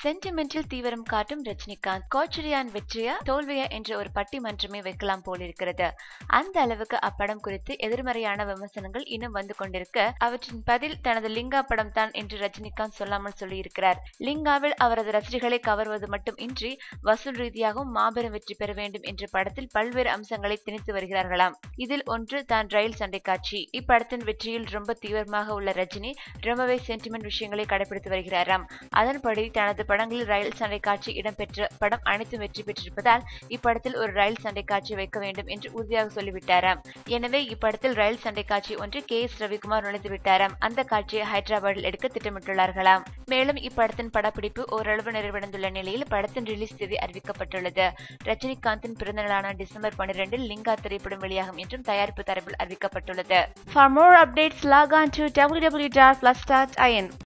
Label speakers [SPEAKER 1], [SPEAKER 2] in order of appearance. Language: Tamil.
[SPEAKER 1] சென்டிமெண்டில் தீவிரம் காட்டும் ரஜினிகாந்த் கோச்சரியான் வெற்றியா தோல்வியா என்ற ஒரு பட்டிமன்றமே வைக்கலாம் போலிருக்கிறது அந்த அளவுக்கு அப்படம் குறித்து எதிர்மறையான விமர்சனங்கள் இன்னும் வந்து கொண்டிருக்க அவற்றின் பதில் தனது லிங்கா படம் தான் என்று ரஜினிகாந்த் சொல்லாமல் சொல்லியிருக்கிறார் லிங்காவில் அவரது ரசிகர்களை கவர்வது மட்டும் இன்றி வசூல் ரீதியாகவும் மாபெரும் வெற்றி பெற வேண்டும் என்ற படத்தில் பல்வேறு அம்சங்களை திணித்து வருகிறார்களாம் இதில் ஒன்று தான் ரயில் சண்டை காட்சி இப்படத்தின் வெற்றியில் ரொம்ப தீவிரமாக உள்ள ரஜினி ரொம்பவே சென்டிமெண்ட் விஷயங்களை கடைபிடித்து வருகிறாராம் அதன்படி தனது படங்களில் ரயில் சண்டை காட்சி இடம்பெற்ற படம் அனைத்தும் வெற்றி பெற்றிருப்பதால் இப்படத்தில் ஒரு ரயில் சண்டை காட்சி வைக்க வேண்டும் என்று உறுதியாக சொல்லிவிட்டாராம் எனவே இப்படத்தில் ரயில் சண்டை காட்சி ஒன்று கே எஸ் ரவிக்குமார் நுழைந்து விட்டாராம் அந்த காட்சியை ஹைதராபாத்தில் எடுக்க திட்டமிட்டுள்ளார்களாம் மேலும் இப்படத்தின் படப்பிடிப்பு ஓரளவு நிறைவடைந்துள்ள நிலையில் படத்தின் ரிலீஸ் தேதி அறிவிக்கப்பட்டுள்ளது ரஜினிகாந்தின் பிறந்தநாளான டிசம்பர் பன்னிரெண்டில் லிங்கா திரைப்படம் வெளியாகும் என்றும் தயாரிப்பு தரப்பில் அறிவிக்கப்பட்டுள்ளது For more updates, log on to www.plus.in.